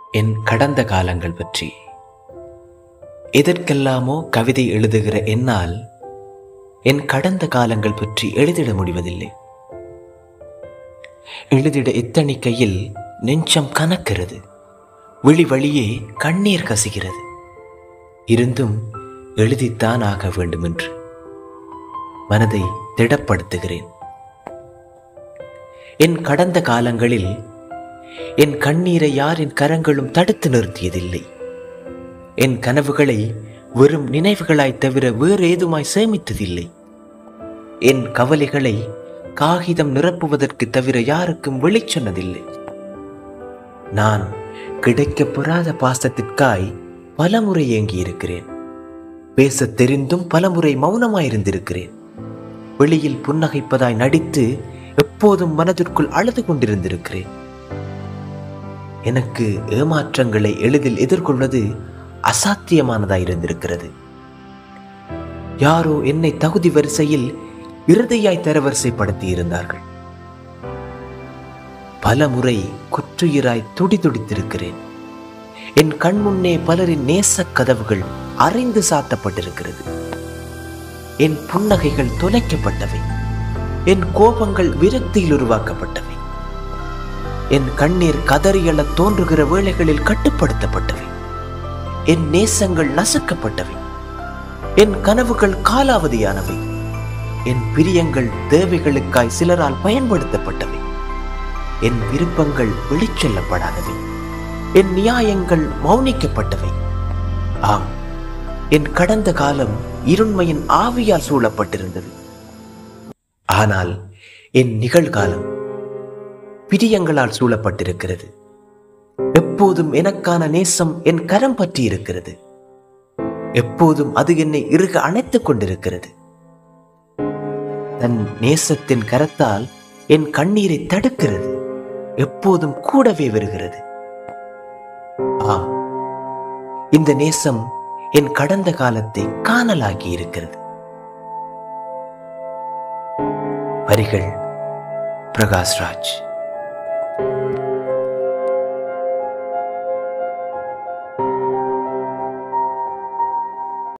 என் கடந்த காலங்கள் பற்றி எதற்கெல்லாமோ கவிதை எழுதுகிற என்னால் என் கடந்த காலங்கள் பற்றி எழுதிட முடிவதில்லை எழுதிட இத்தணிக்கையில் நெஞ்சம் கனக்கிறது விழி வழியே கண்ணீர் கசிகிறது இருந்தும் எழுதித்தான் ஆக வேண்டுமென்று மனதை திடப்படுத்துகிறேன் என் கடந்த காலங்களில் என் கண்ணீரை யாரின் கரங்களும் தடுத்து நிறுத்தியதில்லை என் கனவுகளை வெறும் நினைவுகளாய் தவிர வேறு ஏதுமாய் சேமித்ததில்லை என் கவலைகளை காகிதம் நிரப்புவதற்கு தவிர யாருக்கும் வெளிச்சொன்னதில்லை நான் கிடைக்கப் பெறாத பாசத்திற்காய் பலமுறை ஏங்கி இருக்கிறேன் பேசத் தெரிந்தும் பலமுறை மௌனமாயிருந்திருக்கிறேன் வெளியில் புன்னகைப்பதாய் நடித்து எப்போதும் மனதிற்குள் அழுது கொண்டிருந்திருக்கிறேன் எனக்கு ஏமாற்றங்களை எளிதில் எதிர்கொள்வது அசாத்தியமானதாய் இருந்திருக்கிறது யாரோ என்னை தகுதி வரிசையில் இறுதியாய் தரவரிசைப்படுத்தி இருந்தார்கள் பல முறை குற்றுயிராய் துடி துடித்திருக்கிறேன் என் கண் முன்னே பலரின் நேசக் கதவுகள் அறைந்து சாத்தப்பட்டிருக்கிறது என் புன்னகைகள் தொலைக்கப்பட்டவை என் கோபங்கள் விரக்தியில் உருவாக்கப்பட்டவை என் கண்ணீர் கதறியெழத் தோன்றுகிற வேளைகளில் கட்டுப்படுத்தப்பட்டவை என் நேசங்கள் நசுக்கப்பட்டவை என் கனவுகள் காலாவதியானவை என் பிரியங்கள் தேவைகளுக்காய் சிலரால் பயன்படுத்தப்பட்டவை என் விருப்பங்கள் வெளிச்சொல்லப்படாதவை என் நியாயங்கள் மௌனிக்கப்பட்டவை ஆம் என் கடந்த காலம் இருண்மையின் ஆவியால் சூழப்பட்டிருந்தது ஆனால் என் நிகழ்காலம் பிரியங்களால் சூழப்பட்டிருக்கிறது எப்போதும் எனக்கான நேசம் என் கரம் பற்றி இருக்கிறது எப்போதும் அது என்னை இறுக அணைத்துக் கொண்டிருக்கிறது தன் நேசத்தின் கரத்தால் என் கண்ணீரை தடுக்கிறது எப்போதும் கூடவே வருகிறது ஆம் இந்த நேசம் என் கடந்த காலத்தை காணலாகி இருக்கிறது வரிகள் பிரகாஷ்ராஜ்